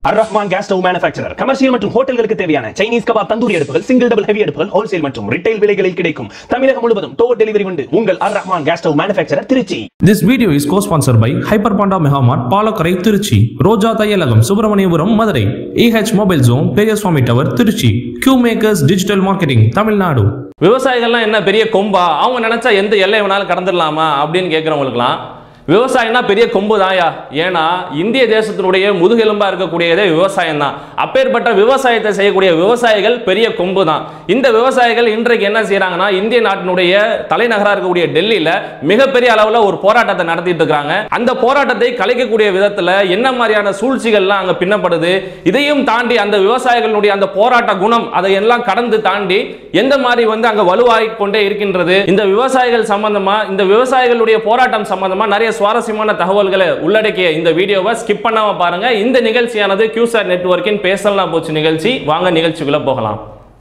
அர் Rahman gas stove manufacturer commercial மற்றும் ஹோட்டல்களுக்கு தேவையான சைனீஸ் கபாப் தந்தூரி அடுப்புகள் சிங்கிள் டபுள் ஹெவி அடுப்புகள் ஹோல்சேல் மற்றும் ரிட்டைல் விலைகளில் கிடைக்கும் தமிழகம் முழுவதும் டோர் டெலிவரி உண்டு உங்கள் AR Rahman gas stove manufacturer Trichy This video is co-sponsored by Hyper Panda Megamart, Palakkarai Trichy Roja Thaiyalagam Subramaniapuram Madurai EH mobile zone Periyasamy tower Trichy Q makers digital marketing Tamil விவசாயிகள்லாம் என்ன பெரிய கொம்பா அவங்க நினைச்சா எந்த எல்லை வேணாலும் கடந்துடலாமா அப்படின்னு கேட்குறவங்களுக்குலாம் விவசாயம்னா பெரிய கொம்பு தாயா ஏன்னா இந்திய தேசத்தினுடைய முதுகெலும்பா இருக்கக்கூடியதே விவசாயம் தான் அப்பேற்பட்ட விவசாயத்தை செய்யக்கூடிய விவசாயிகள் பெரிய கொம்பு தான் இந்த விவசாயிகள் இன்றைக்கு என்ன செய்றாங்கன்னா இந்திய நாட்டினுடைய தலைநகரா இருக்கக்கூடிய டெல்லியில மிகப்பெரிய அளவுல ஒரு போராட்டத்தை நடத்திட்டு இருக்காங்க அந்த போராட்டத்தை கலைக்கக்கூடிய விதத்துல என்ன மாதிரியான சூழ்ச்சிகள்லாம் அங்க பின்னப்படுது இதையும் தாண்டி அந்த விவசாயிகளுடைய அந்த போராட்ட குணம் அதை எல்லாம் கடந்து தாண்டி எந்த மாதிரி வந்து அங்க வலுவாகி கொண்டே இருக்கின்றது இந்த விவசாயிகள் சம்பந்தமா இந்த விவசாயிகளுடைய போராட்டம் சம்பந்தமா நிறைய சுவாரஸ்யமான தகவல்களை உள்ளடக்கிய இந்த வீடியோவை ஸ்கிப் பண்ணாம பாருங்க இந்த நிகழ்ச்சியானது கியூசார் நெட்வொர்க்கின் பேசலாம் போச்சு நிகழ்ச்சி வாங்க நிகழ்ச்சிக்குள்ள போகலாம்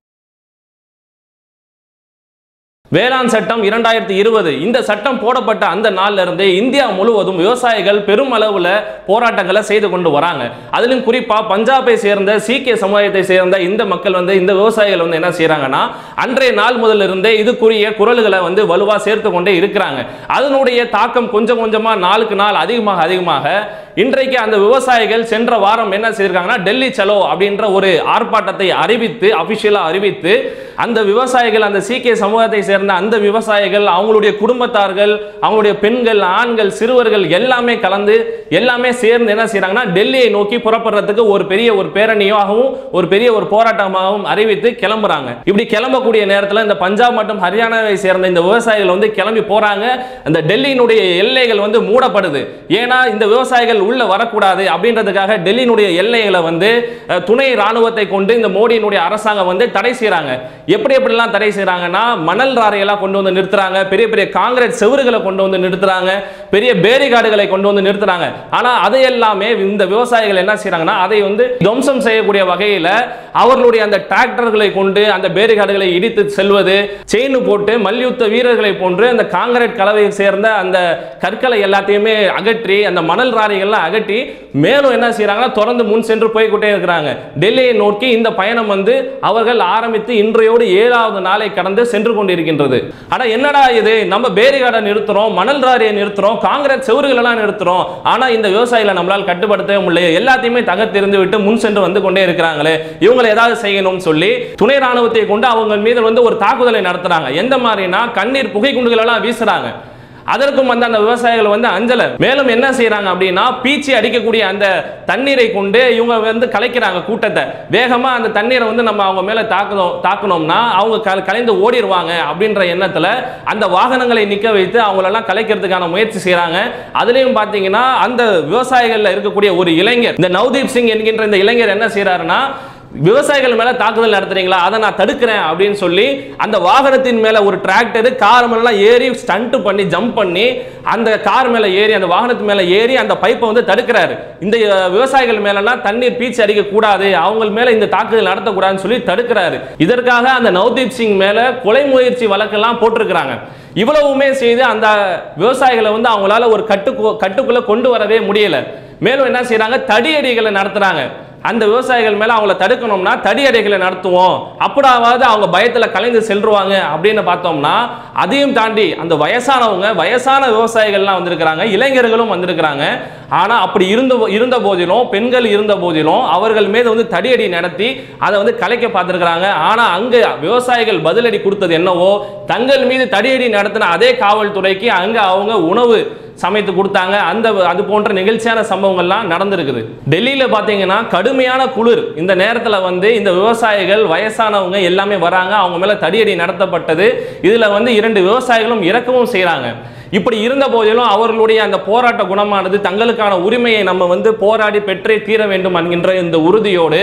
வேளாண் சட்டம் இரண்டாயிரத்தி இருபது இந்த சட்டம் போடப்பட்ட அந்த நாள்ல இருந்தே இந்தியா முழுவதும் விவசாயிகள் பெரும் அளவுல போராட்டங்களை செய்து கொண்டு வராங்க அதிலும் குறிப்பா பஞ்சாபை சேர்ந்த சீக்கிய சமுதாயத்தை சேர்ந்த இந்த மக்கள் வந்து இந்த விவசாயிகள் வந்து என்ன செய்றாங்கன்னா அன்றைய நாள் முதல்ல இருந்தே இதுக்குரிய குரல்களை வந்து வலுவா சேர்த்து கொண்டே இருக்கிறாங்க அதனுடைய தாக்கம் கொஞ்சம் கொஞ்சமா நாளுக்கு நாள் அதிகமாக அதிகமாக இன்றைக்கு அந்த விவசாயிகள் சென்ற வாரம் என்ன செய்திருக்காங்கன்னா டெல்லி சலோ அப்படின்ற ஒரு ஆர்ப்பாட்டத்தை அறிவித்து அபிஷியலா அறிவித்து அந்த விவசாயிகள் அந்த சீக்கிய சமூகத்தை சேர்ந்த அந்த விவசாயிகள் அவங்களுடைய குடும்பத்தார்கள் அவங்களுடைய பெண்கள் ஆண்கள் சிறுவர்கள் எல்லாமே கலந்து எல்லாமே சேர்ந்து என்ன செய்றாங்கன்னா டெல்லியை நோக்கி புறப்படுறதுக்கு ஒரு பெரிய ஒரு பேரணியாகவும் ஒரு பெரிய ஒரு போராட்டமாகவும் அறிவித்து கிளம்புறாங்க இப்படி கிளம்பக்கூடிய நேரத்தில் இந்த பஞ்சாப் மற்றும் ஹரியானாவை சேர்ந்த இந்த விவசாயிகள் வந்து கிளம்பி போறாங்க அந்த டெல்லியினுடைய எல்லைகள் வந்து மூடப்படுது ஏன்னா இந்த விவசாயிகள் உள்ள வரக்கூடாது அப்படின்றதுக்காக டெல்லியினுடைய எல்லைகளை வந்து அஹ், துணை ராணுவத்தை கொண்டு இந்த மோடியினுடைய அரசாங்கம் வந்து தடை செய்றாங்க எப்படி எப்படிலாம் தடை செய்றாங்கன்னா மணல் ராரையெல்லாம் கொண்டு வந்து நிறுத்துறாங்க பெரிய பெரிய காங்கிரீட் செவுறுகளை கொண்டு வந்து நிறுத்துறாங்க பெரிய பேரிகார்டுகளை கொண்டு வந்து நிறுத்துறாங்க ஆனா அதை எல்லாமே இந்த விவசாயிகள் என்ன செய்றாங்கன்னா அதை வந்து துவம்சம் செய்யக்கூடிய வகையில அவர்களுடைய அந்த டிராக்டர்களை கொண்டு அந்த பேரிகார்டுகளை இடித்து செல்வது செயின் போட்டு மல்யுத்த வீரர்களை போன்று அந்த காங்கிரீட் கலவையை சேர்ந்த அந்த கற்களை எல்லாத்தையுமே அகற்றி அந்த மணல் ராரிகள்லாம் அகற்றி மேலும் என்ன செய்றாங்கன்னா தொடர்ந்து முன் சென்று போய்கிட்டே இருக்கிறாங்க டெல்லியை நோக்கி இந்த பயணம் வந்து அவர்கள் ஆரம்பித்து இன்றையோடு ஏழாவது நாளை கடந்து சென்று கொண்டிருக்கின்றது ஆனா என்னடா இது நம்ம பேரிகார்டை நிறுத்துறோம் மணல் ராரியை நிறுத்துறோம் காங்கிரஸ் செவறுகள் எல்லாம் நிறுத்துறோம் ஆனா இந்த விவசாயிகளை நம்மளால் கட்டுப்படுத்தவே முடியல எல்லாத்தையுமே தகர்த்தெறிந்து விட்டு முன் சென்று வந்து கொண்டே இருக்கிறாங்களே இவங்களை ஏதாவது செய்யணும்னு சொல்லி துணை ராணுவத்தை கொண்டு அவங்க மீது வந்து ஒரு தாக்குதலை நடத்துறாங்க எந்த மாதிரினா கண்ணீர் புகை குண்டுகள் எல்லாம் வீசுறாங்க அதற்கும் வந்து அந்த விவசாயிகள் வந்து அஞ்சல மேலும் என்ன செய்றாங்க அப்படின்னா பீச்சி அடிக்கக்கூடிய அந்த தண்ணீரை கொண்டு இவங்க வந்து கலைக்கிறாங்க கூட்டத்தை வேகமா அந்த தண்ணீரை வந்து நம்ம அவங்க மேல தாக்கணும் தாக்கணும்னா அவங்க க- கலைந்து ஓடிடுவாங்க அப்படின்ற எண்ணத்துல அந்த வாகனங்களை நிக்க வைத்து அவங்களெல்லாம் கலைக்கிறதுக்கான முயற்சி செய்றாங்க அதுலயும் பாத்தீங்கன்னா அந்த விவசாயிகள்ல இருக்கக்கூடிய ஒரு இளைஞர் இந்த நவ்தீப் சிங் என்கின்ற இந்த இளைஞர் என்ன செய்றாருன்னா விவசாயிகள் மேல தாக்குதல் நடத்துறீங்களா அதை நான் தடுக்கிறேன் அப்படின்னு சொல்லி அந்த வாகனத்தின் மேல ஒரு டிராக்டர் கார் மேலாம் ஏறி ஸ்டண்ட் பண்ணி ஜம்ப் பண்ணி அந்த கார் மேல ஏறி அந்த வாகனத்து மேல ஏறி அந்த பைப்பை வந்து தடுக்கிறாரு இந்த அஹ், விவசாயிகள் மேலலாம் தண்ணீர் பீச்சு அடிக்க கூடாது அவங்க மேல இந்த தாக்குதல் நடத்தக்கூடாதுன்னு சொல்லி தடுக்கிறாரு இதற்காக அந்த நவ்தீப் சிங் மேல கொலை முயற்சி வழக்கெல்லாம் போட்டிருக்கிறாங்க இவ்வளவுமே செய்து அந்த விவசாயிகளை வந்து அவங்களால ஒரு கட்டு கட்டுக்குள்ள கொண்டு வரவே முடியல மேலும் என்ன செய்றாங்க தடியடிகளை நடத்துறாங்க அந்த விவசாயிகள் மேல அவங்கள தடுக்கணும்னா தடியடைகளை நடத்துவோம் அப்படாவது அவங்க பயத்துல கலைந்து செல்றுவாங்க அப்படின்னு பார்த்தோம்னா அதையும் தாண்டி அந்த வயசானவங்க வயசான விவசாயிகள்லாம் வந்திருக்கிறாங்க இளைஞர்களும் வந்திருக்கிறாங்க ஆனா அப்படி இருந்த இருந்த போதிலும் பெண்கள் இருந்த போதிலும் அவர்கள் மீது வந்து தடியடி நடத்தி அதை வந்து கலைக்க பார்த்திருக்கிறாங்க ஆனா அங்க விவசாயிகள் பதிலடி கொடுத்தது என்னவோ தங்கள் மீது தடியடி நடத்தின அதே காவல்துறைக்கு அங்க அவங்க உணவு சமைத்து கொடுத்தாங்க அந்த அது போன்ற நிகழ்ச்சியான சம்பவங்கள்லாம் நடந்திருக்குது டெல்லியில பாத்தீங்கன்னா கடுமையான குளிர் இந்த நேரத்துல வந்து இந்த விவசாயிகள் வயசானவங்க எல்லாமே வராங்க அவங்க மேல தடியடி நடத்தப்பட்டது இதுல வந்து இரண்டு விவசாயிகளும் இறக்கவும் செய்றாங்க இப்படி இருந்த போதிலும் அவர்களுடைய அந்த போராட்ட குணமானது தங்களுக்கான உரிமையை நம்ம வந்து போராடி பெற்றே தீர வேண்டும் என்கின்ற இந்த உறுதியோடு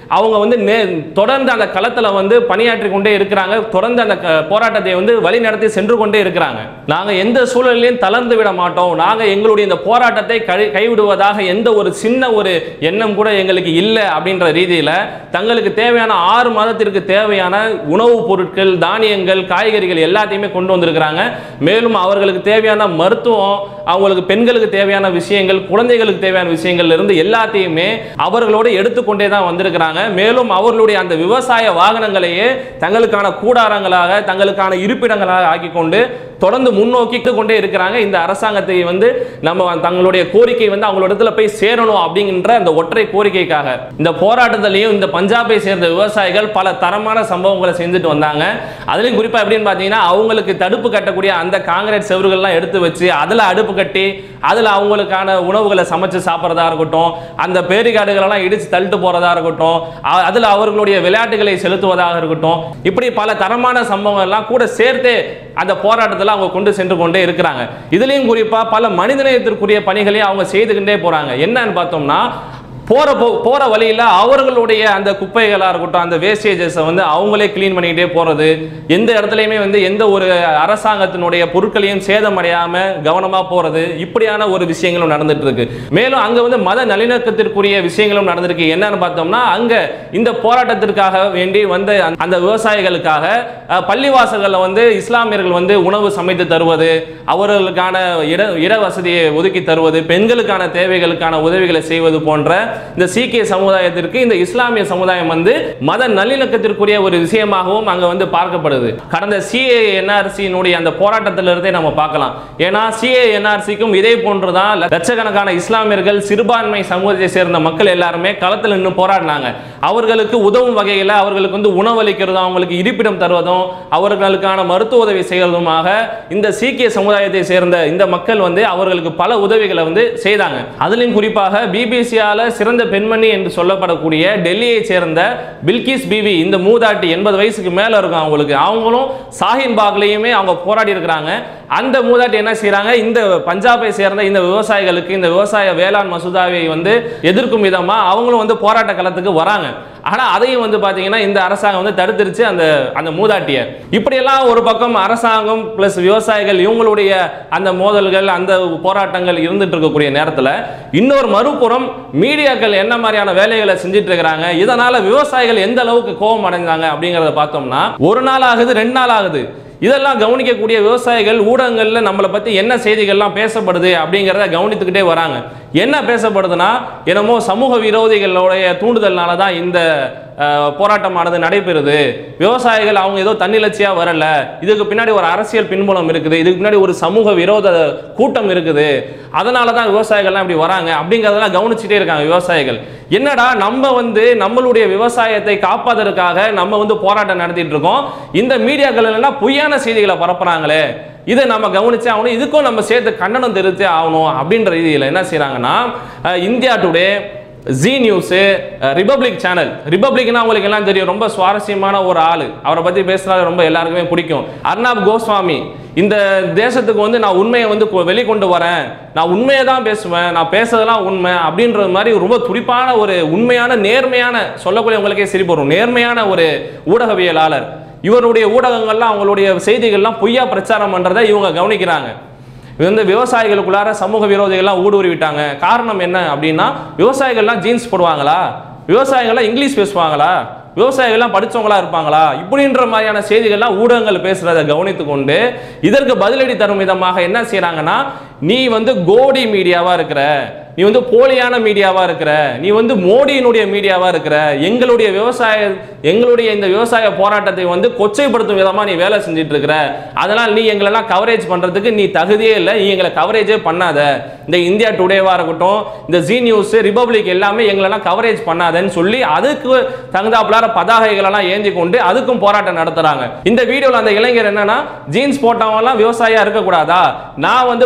அவங்க வந்து நே- தொடர்ந்து அந்த களத்துல வந்து பணியாற்றி கொண்டே இருக்கிறாங்க தொடர்ந்து அந்த க- போராட்டத்தை வந்து வழி நடத்தி சென்று கொண்டே இருக்கிறாங்க நாங்க எந்த சூழலிலும் தளர்ந்து விட மாட்டோம் நாங்க எங்களுடைய இந்த போராட்டத்தை கை- கைவிடுவதாக எந்த ஒரு சின்ன ஒரு எண்ணம் கூட எங்களுக்கு இல்லை அப்படின்ற ரீதியில தங்களுக்கு தேவையான ஆறு மாதத்திற்கு தேவையான உணவுப் பொருட்கள் தானியங்கள் காய்கறிகள் எல்லாத்தையுமே கொண்டு வந்திருக்கிறாங்க மேலும் அவர்களுக்கு தேவையான மருத்துவம் அவங்களுக்கு பெண்களுக்கு தேவையான விஷயங்கள் குழந்தைகளுக்கு தேவையான விஷயங்கள்ல இருந்து எல்லாத்தையுமே அவர்களோடு எடுத்துக்கொண்டே தான் வந்திருக்கிறாங்க மேலும் அவர்களுடைய அந்த விவசாய வாகனங்களையே தங்களுக்கான கூடாரங்களாக தங்களுக்கான இருப்பிடங்களாக ஆக்கி கொண்டு தொடர்ந்து முன்னோக்கி கொண்டே இருக்கிறாங்க இந்த அரசாங்கத்தை வந்து நம்ம தங்களுடைய கோரிக்கை வந்து அவங்களோட இடத்துல போய் சேரணும் அப்படிங்கிற அந்த ஒற்றை கோரிக்கைக்காக இந்த போராட்டத்திலையும் இந்த பஞ்சாபை சேர்ந்த விவசாயிகள் பல தரமான சம்பவங்களை செஞ்சுட்டு வந்தாங்க அதுலயும் குறிப்பா எப்படின்னு பாத்தீங்கன்னா அவங்களுக்கு தடுப்பு கட்டக்கூடிய அந்த காங்கிரீட் செவர்கள்லாம் எடுத்து வச்சு அதுல அடுப்பு கட்டி அதுல அவங்களுக்கான உணவுகளை சமைச்சு சாப்பிட்றதா இருக்கட்டும் அந்த பேரிகாடுகளெல்லாம் இடிச்சு தள்ளிட்டு போறதா இருக்கட்டும் அ- அதுல அவர்களுடைய விளையாட்டுகளை செலுத்துவதாக இருக்கட்டும் இப்படி பல தரமான சம்பவங்கள் எல்லாம் கூட சேர்த்தே அந்த போராட்டத்தில் அவங்க கொண்டு சென்று கொண்டே இருக்கிறாங்க இதுலயும் குறிப்பா பல மனிதநேயத்திற்குரிய பணிகளையும் அவங்க செய்துகிட்டே போறாங்க என்னன்னு பார்த்தோம்னா போற போ போற வழியில அவர்களுடைய அந்த குப்பைகளா இருக்கட்டும் அந்த வேஸ்டேஜஸை வந்து அவங்களே க்ளீன் பண்ணிக்கிட்டே போறது எந்த இடத்துலையுமே வந்து எந்த ஒரு அரசாங்கத்தினுடைய பொருட்களையும் சேதமடையாம கவனமா போறது இப்படியான ஒரு விஷயங்களும் நடந்துட்டு இருக்கு மேலும் அங்க வந்து மத நல்லிணக்கத்திற்குரிய விஷயங்களும் நடந்திருக்கு என்னன்னு பார்த்தோம்னா அங்க இந்த போராட்டத்திற்காக வேண்டி வந்த அந்த- அந்த விவசாயிகளுக்காக அஹ், பள்ளிவாசல்கள்ல வந்து இஸ்லாமியர்கள் வந்து உணவு சமைத்து தருவது அவர்களுக்கான இட இட வசதியை ஒதுக்கி தருவது பெண்களுக்கான தேவைகளுக்கான உதவிகளை செய்வது போன்ற இந்த சீக்கிய சமுதாயத்திற்கு இந்த இஸ்லாமிய சமுதாயம் வந்து மத நல்லிணக்கத்திற்குரிய ஒரு விஷயமாகவும் அங்க வந்து பார்க்கப்படுது கடந்த சிஏ என்ஆர்சியினுடைய அந்த போராட்டத்திலிருந்தே நம்ம பார்க்கலாம் ஏன்னா சிஏ என்ஆர்சிக்கும் இதே போன்றுதான் லட்சக்கணக்கான இஸ்லாமியர்கள் சிறுபான்மை சமூகத்தை சேர்ந்த மக்கள் எல்லாருமே களத்தில் நின்று போராடினாங்க அவர்களுக்கு உதவும் வகையில் அவர்களுக்கு வந்து உணவளிக்கிறதும் அவங்களுக்கு இருப்பிடம் தருவதும் அவர்களுக்கான மருத்துவ உதவி செய்வதுமாக இந்த சீக்கிய சமுதாயத்தை சேர்ந்த இந்த மக்கள் வந்து அவர்களுக்கு பல உதவிகளை வந்து செய்தாங்க அதுலயும் குறிப்பாக பிபிசியால சிறந்த பெண்மணி என்று சொல்லப்படக்கூடிய டெல்லியை சேர்ந்த பில்கிஸ் பிவி இந்த மூதாட்டி எண்பது வயசுக்கு மேல இருக்கும் அவங்களுக்கு அவங்களும் சாஹின் பாக்லயுமே அவங்க போராடி இருக்கிறாங்க அந்த மூதாட்டி என்ன செய்றாங்க இந்த பஞ்சாபை சேர்ந்த இந்த விவசாயிகளுக்கு இந்த விவசாய வேளாண் மசோதாவை வந்து எதிர்க்கும் விதமா அவங்களும் வந்து போராட்ட களத்துக்கு வராங்க ஆனா அதையும் வந்து பாத்தீங்கன்னா இந்த அரசாங்கம் வந்து தடுத்துருச்சு அந்த அந்த மூதாட்டிய இப்படியெல்லாம் ஒரு பக்கம் அரசாங்கம் பிளஸ் விவசாயிகள் இவங்களுடைய அந்த மோதல்கள் அந்த போராட்டங்கள் இருந்துட்டு இருக்கக்கூடிய நேரத்துல இன்னொரு மறுபுறம் மீடியாக்கள் என்ன மாதிரியான வேலைகளை செஞ்சுட்டு இருக்கிறாங்க இதனால விவசாயிகள் எந்த அளவுக்கு கோபம் அடைஞ்சாங்க அப்படிங்கறத பார்த்தோம்னா ஒரு நாள் ஆகுது ரெண்டு நாள் ஆகுது இதெல்லாம் கவனிக்கக்கூடிய விவசாயிகள் ஊடகங்கள்ல நம்மளை பத்தி என்ன செய்திகள்லாம் பேசப்படுது அப்படிங்கிறத கவனித்துக்கிட்டே வராங்க என்ன பேசப்படுதுன்னா என்னமோ சமூக விரோதிகளுடைய தூண்டுதல்னால தான் இந்த அஹ், போராட்டமானது நடைபெறுது விவசாயிகள் அவங்க ஏதோ தன்னிலட்சியா வரல இதுக்கு பின்னாடி ஒரு அரசியல் பின்புலம் இருக்குது இதுக்கு பின்னாடி ஒரு சமூக விரோத கூட்டம் இருக்குது அதனால தான் விவசாயிகள்லாம் இப்படி வராங்க அப்படிங்கிறதெல்லாம் கவனிச்சுட்டே இருக்காங்க விவசாயிகள் என்னடா நம்ம வந்து நம்மளுடைய விவசாயத்தை காப்பாதற்காக நம்ம வந்து போராட்டம் நடத்திட்டு இருக்கோம் இந்த மீடியாக்கள் எல்லாம் பொய்யான செய்திகளை பரப்புறாங்களே இதை நம்ம கவனிச்சே ஆகணும் இதுக்கும் நம்ம சேர்த்து கண்டனம் தெரிவித்தே ஆகணும் அப்படின்ற ரீதியில் என்ன செய்றாங்கன்னா அஹ், India Today Zee news Republic channel ரிபப்ளிக்னா உங்களுக்கு எல்லாம் தெரியும் ரொம்ப சுவாரஸ்யமான ஒரு ஆள் அவரை பற்றி பேசுறது ரொம்ப எல்லாருக்குமே பிடிக்கும் அர்னாப் கோஸ்வாமி இந்த தேசத்துக்கு வந்து நான் உண்மையை வந்து கொ- வெளிக்கொண்டு வரேன் நான் உண்மையை தான் பேசுவேன் நான் பேசுறதெல்லாம் உண்மை அப்படின்றது மாதிரி ரொம்ப துடிப்பான ஒரு உண்மையான நேர்மையான சொல்லக்கூடிய உங்களுக்கே சிரிப்பு வரும் நேர்மையான ஒரு ஊடகவியலாளர் இவருடைய ஊடகங்கள்லாம் அவங்களுடைய செய்திகள்லாம் பொய்யா பிரச்சாரம் பண்றதை இவங்க கவனிக்கிறாங்க இது வந்து விவசாயிகளுக்குள்ளார சமூக விரோதிகள்லாம் ஊடுருவி விட்டாங்க காரணம் என்ன அப்படின்னா விவசாயிகள்லாம் ஜீன்ஸ் போடுவாங்களா விவசாயிகள்லாம் இங்கிலீஷ் பேசுவாங்களா விவசாயிகள்லாம் படிச்சவங்களா இருப்பாங்களா இப்படின்ற மாதிரியான செய்திகள்லாம் ஊடகங்கள் பேசுறதை கவனித்து கொண்டு இதற்கு பதிலடி தரும் விதமாக என்ன செய்றாங்கன்னா நீ வந்து கோடி மீடியாவா இருக்கிற நீ வந்து போலியான மீடியாவா இருக்கிற நீ வந்து மோடியினுடைய மீடியாவா இருக்கிற எங்களுடைய விவசாய எங்களுடைய இந்த விவசாய போராட்டத்தை வந்து கொச்சைப்படுத்தும் விதமா நீ வேலை செஞ்சுட்டு இருக்கிற அதனால் நீ எங்களெல்லாம் கவரேஜ் பண்றதுக்கு நீ தகுதியே இல்லை நீ எங்களை கவரேஜே பண்ணாத இந்த இந்தியா டுடேவா இருக்கட்டும் இந்த ஜி நியூஸ் ரிபப்ளிக் எல்லாமே எங்களெல்லாம் கவரேஜ் பண்ணாதன்னு சொல்லி அதுக்கு தகுந்தாப்புலார பதாகைகள் எல்லாம் ஏந்தி கொண்டு அதுக்கும் போராட்டம் நடத்துறாங்க இந்த வீடியோல அந்த இளைஞர் என்னன்னா ஜீன்ஸ் போட்டவங்க எல்லாம் விவசாயியா இருக்கக்கூடாதா நான் வந்து படித்தவன்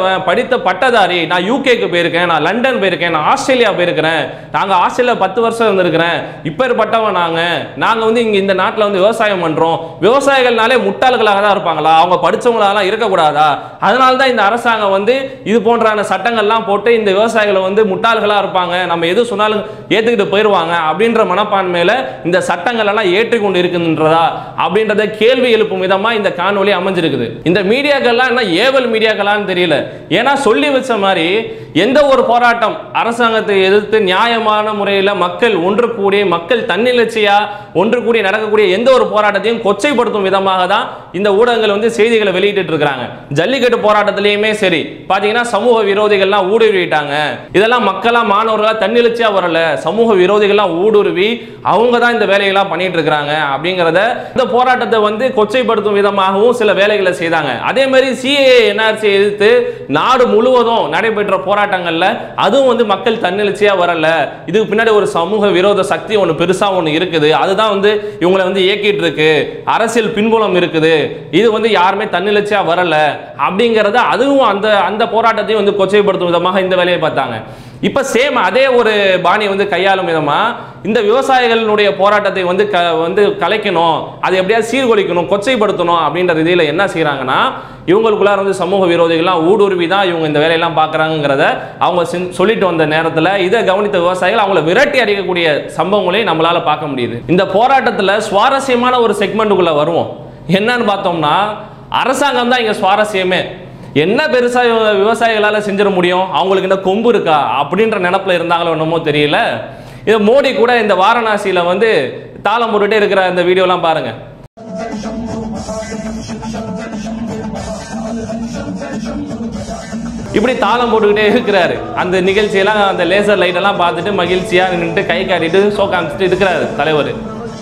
படித்தவன் படித்த பட்டதாரி நான் யூகேக்கு போயிருக்கேன் நான் லண்டன் போயிருக்கேன் நான் ஆஸ்திரேலியா போயிருக்கிறேன் நாங்க ஆஸ்திரேலியா பத்து வருஷம் இருந்திருக்கிறேன் இப்பேற்பட்டவன் நாங்க நாங்க வந்து இங்க இந்த நாட்டுல வந்து விவசாயம் பண்றோம் விவசாயிகள்னாலே முட்டாள்களாக தான் இருப்பாங்களா அவங்க படிச்சவங்களாலாம் இருக்கக்கூடாதா அதனால தான் இந்த அரசாங்கம் வந்து இது போன்றான சட்டங்கள்லாம் போட்டு இந்த விவசாயிகளை வந்து முட்டாள்களா இருப்பாங்க நம்ம எது சொன்னாலும் ஏத்துக்கிட்டு போயிடுவாங்க அப்படின்ற மனப்பான்மையில இந்த சட்டங்கள் எல்லாம் ஏற்றுக்கொண்டு இருக்குன்றதா அப்படின்றத கேள்வி எழுப்பும் விதமா இந்த காணொளி அமைஞ்சிருக்குது இந்த மீடியாக்கள்லாம் என்ன ஏவல் மீடியாக்களான்னு தெரியல ஏன்னா சொல்லி வச்ச மாதிரி எந்த ஒரு போராட்டம் அரசாங்கத்தை எதிர்த்து நியாயமான முறையில் மக்கள் ஒன்று கூடி மக்கள் தன்னிலட்சியா ஒன்று கூடி நடக்கக்கூடிய எந்த ஒரு போராட்டத்தையும் கொச்சைப்படுத்தும் விதமாக தான் இந்த ஊடகங்கள் வந்து செய்திகளை வெளியிட்டு இருக்காங்க ஜல்லிக்கட்டு போராட்டத்திலையுமே சரி பாத்தீங்கன்னா சமூக விரோதிகள்லாம் ஊடுருவிட்டாங்க இதெல்லாம் மக்களா மாணவர்களா தன்னிலட்சியா வரல சமூக விரோதிகள்லாம் ஊடுருவி அவங்க தான் இந்த வேலையெல்லாம் பண்ணிட்டு இருக்காங்க அப்படிங்கிறத இந்த போராட்டத்தை வந்து கொச்சைப்படுத்தும் விதமாகவும் சில வேலைகளை செய்தாங்க அதே மாதிரி சிஏ என்ஆர்சி எதிர்த்து நாடு முழுவதும் நடைபெற்ற போராட்டங்கள்ல அதுவும் வந்து மக்கள் தன்னிலட்சியா வரல இதுக்கு பின்னாடி ஒரு சமூக விரோத சக்தி ஒன்று பெருசா ஒன்று இருக்குது அதுதான் வந்து இவங்களை வந்து இயக்கிட்டு இருக்கு அரசியல் பின்புலம் இருக்குது இது வந்து யாருமே தன்னிலட்சியா வரல அப்படிங்கறத அதுவும் அந்த அந்த போராட்டத்தையும் வந்து கொச்சைப்படுத்தும் விதமாக இந்த வேலையை பார்த்தாங்க இப்ப சேம் அதே ஒரு பாணி வந்து கையாளும் விதமா இந்த விவசாயிகளுடைய போராட்டத்தை வந்து க வந்து கலைக்கணும் அதை எப்படியாவது சீர்குலைக்கணும் கொச்சைப்படுத்தணும் அப்படின்ற ரீதியில் என்ன செய்றாங்கன்னா இவங்களுக்குள்ளார வந்து சமூக விரோதிகள்லாம் ஊடுருவி தான் இவங்க இந்த வேலையெல்லாம் பார்க்குறாங்கிறத அவங்க செஞ்- சொல்லிட்டு வந்த நேரத்தில் இதை கவனித்த விவசாயிகள் அவங்கள விரட்டி அடிக்கக்கூடிய சம்பவங்களையும் நம்மளால பார்க்க முடியுது இந்த போராட்டத்தில் சுவாரஸ்யமான ஒரு செக்மெண்ட்டுக்குள்ள வருவோம் என்னன்னு பார்த்தோம்னா அரசாங்கம் தான் இங்க சுவாரஸ்யமே என்ன பெருசா இவங்க விவசாயிகளால செஞ்சிட முடியும் அவங்களுக்கு என்ன கொம்பு இருக்கா அப்படின்ற நினப்புல இருந்தாங்களோ என்னமோ தெரியல இது மோடி கூட இந்த வாரணாசியில வந்து தாளம் போட்டுட்டே இருக்கிற இந்த வீடியோலாம் பாருங்க இப்படி தாளம் போட்டுக்கிட்டே இருக்கிறாரு அந்த நிகழ்ச்சியெல்லாம் அந்த லேசர் லைட் எல்லாம் பார்த்துட்டு மகிழ்ச்சியா நின்னுட்டு கை காட்டிட்டு சோ காமிச்சிட்டு இருக்கிறாரு தலைவர்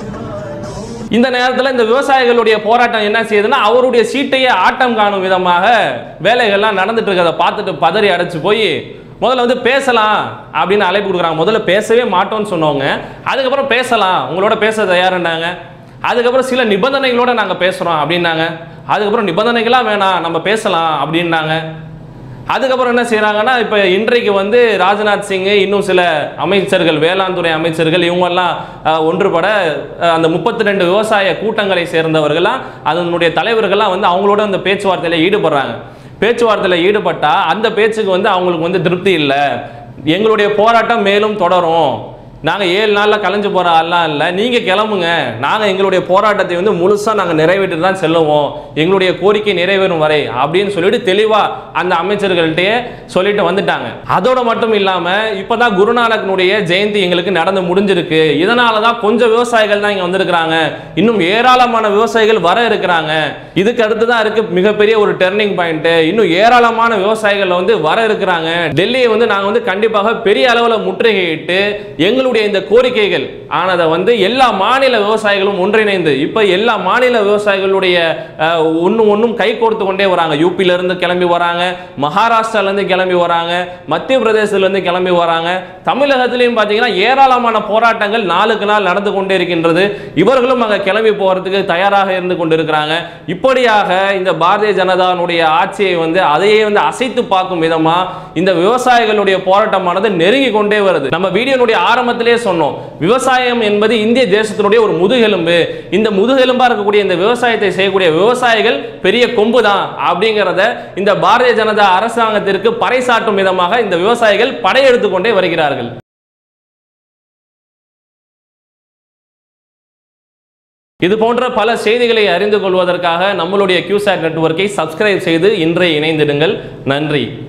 இந்த நேரத்தில் இந்த விவசாயிகளுடைய போராட்டம் என்ன செய்யுதுன்னா அவருடைய சீட்டையே ஆட்டம் காணும் விதமாக வேலைகள்லாம் நடந்துட்டு இருக்கிறத பார்த்துட்டு பதறி அடைச்சு போய் முதல்ல வந்து பேசலாம் அப்படின்னு அழைப்பு கொடுக்குறாங்க முதல்ல பேசவே மாட்டோம்னு சொன்னவங்க அதுக்கப்புறம் பேசலாம் உங்களோட பேச தயாருன்னாங்க அதுக்கப்புறம் சில நிபந்தனைகளோட நாங்கள் பேசுகிறோம் அப்படின்னாங்க அதுக்கப்புறம் நிபந்தனைகளாக வேணாம் நம்ம பேசலாம் அப்படின்னாங்க அதுக்கப்புறம் என்ன செய்றாங்கன்னா இப்போ இன்றைக்கு வந்து ராஜ்நாத் சிங் இன்னும் சில அமைச்சர்கள் வேளாண் துறை அமைச்சர்கள் இவங்கெல்லாம் அஹ், ஒன்றுபட அஹ், அந்த முப்பத்தி ரெண்டு விவசாய கூட்டங்களை சேர்ந்தவர்கள்லாம் அதனுடைய தலைவர்கள்லாம் வந்து அவங்களோட அந்த பேச்சுவார்த்தையில் ஈடுபடுறாங்க பேச்சுவார்த்தையில் ஈடுபட்டா அந்த பேச்சுக்கு வந்து அவங்களுக்கு வந்து திருப்தி இல்லை எங்களுடைய போராட்டம் மேலும் தொடரும் நாங்கள் ஏழு நாளில் கலைஞ்சு போகிற ஆள்லாம் இல்லை நீங்கள் கிளம்புங்க நாங்கள் எங்களுடைய போராட்டத்தை வந்து முழுசாக நாங்கள் நிறைவேற்றி தான் செல்லுவோம் எங்களுடைய கோரிக்கை நிறைவேறும் வரை அப்படின்னு சொல்லிட்டு தெளிவாக அந்த அமைச்சர்கள்ட்டயே சொல்லிட்டு வந்துட்டாங்க அதோட மட்டும் இல்லாமல் இப்போ தான் குருநானக்கனுடைய ஜெயந்தி எங்களுக்கு நடந்து முடிஞ்சிருக்கு இதனால தான் கொஞ்சம் விவசாயிகள் தான் இங்கே வந்திருக்கிறாங்க இன்னும் ஏராளமான விவசாயிகள் வர இருக்கிறாங்க இதுக்கு அடுத்து தான் இருக்கு மிகப்பெரிய ஒரு டர்னிங் பாயிண்ட் இன்னும் ஏராளமான விவசாயிகள் வந்து வர இருக்கிறாங்க டெல்லியை வந்து நாங்கள் வந்து கண்டிப்பாக பெரிய அளவில் முற்றுகையிட்டு எங்களுடைய இந்த கோரிக்கைகள் ஆனதை வந்து எல்லா மாநில விவசாயிகளும் ஒன்றிணைந்து இப்போ எல்லா மாநில விவசாயிகளுடைய அஹ், ஒண்ணும் ஒன்றும் கை கோர்த்து கொண்டே வராங்க யூபில இருந்து கிளம்பி வராங்க மகாராஷ்டிரால இருந்து கிளம்பி வராங்க மத்திய பிரதேசத்துல இருந்து கிளம்பி வராங்க தமிழகத்திலையும் பார்த்தீங்கன்னா ஏராளமான போராட்டங்கள் நாளுக்கு நாள் நடந்து கொண்டே இருக்கின்றது இவர்களும் அங்கே கிளம்பி போகிறதுக்கு தயாராக இருந்து கொண்டிருக்கிறாங்க இப்படியாக இந்த பாரதிய ஜனதானுடைய ஆட்சியை வந்து அதையே வந்து அசைத்து பார்க்கும் விதமா இந்த விவசாயிகளுடைய போராட்டமானது நெருங்கி கொண்டே வருது நம்ம வீடியோனுடைய ஆரம்பத்திலே சொன்னோம் விவசாயம் என்பது இந்திய தேசத்தினுடைய ஒரு முதுகெலும்பு இந்த முதுகெலும்பா இருக்கக்கூடிய இந்த விவசாயத்தை செய்யக்கூடிய விவசாயிகள் பெரிய கொம்பு தான் அப்படிங்கிறத இந்த பாரதிய ஜனதா அரசாங்கத்திற்கு பறைசாட்டும் விதமாக இந்த விவசாயிகள் படையெடுத்து கொண்டே வருகிறார்கள் இது போன்ற பல செய்திகளை அறிந்து கொள்வதற்காக நம்மளுடைய கியூசாட் நெட்வொர்க்கை சப்ஸ்கிரைப் செய்து இன்றைய இணைந்திடுங்கள் நன்றி